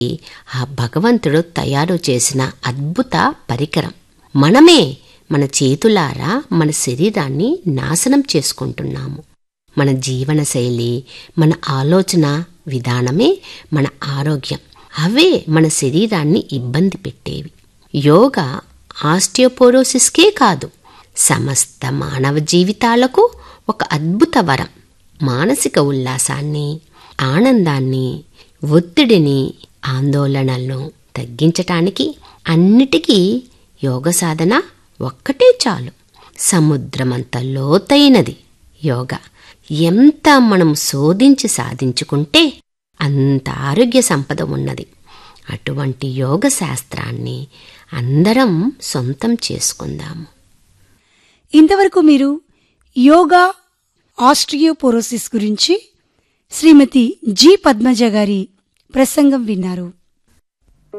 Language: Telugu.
ఆ భగవంతుడు తయారు చేసిన అద్భుత పరికరం మనమే మన చేతులారా మన శరీరాన్ని నాశనం చేసుకుంటున్నాము మన జీవనశైలి మన ఆలోచన విధానమే మన ఆరోగ్యం అవే మన శరీరాన్ని ఇబ్బంది పెట్టేవి యోగా ఆస్టియోపోరోసిస్కే కాదు సమస్త మానవ జీవితాలకు ఒక అద్భుత వరం మానసిక ఉల్లాసాన్ని ఆనందాన్ని ఒత్తిడిని ఆందోళనలను తగ్గించటానికి అన్నిటికీ యోగ సాధన ఒక్కటే చాలు సముద్రమంత లోతైనది యోగ ఎంత మనం శోధించి సాధించుకుంటే అంత ఆరోగ్య సంపద ఉన్నది అటువంటి యోగ శాస్త్రాన్ని అందరం సొంతం చేసుకుందాము ఇంతవరకు మీరు యోగా ఆస్ట్రియోపోరోసిస్ గురించి శ్రీమతి జి పద్మజ గారి ప్రసంగం విన్నారు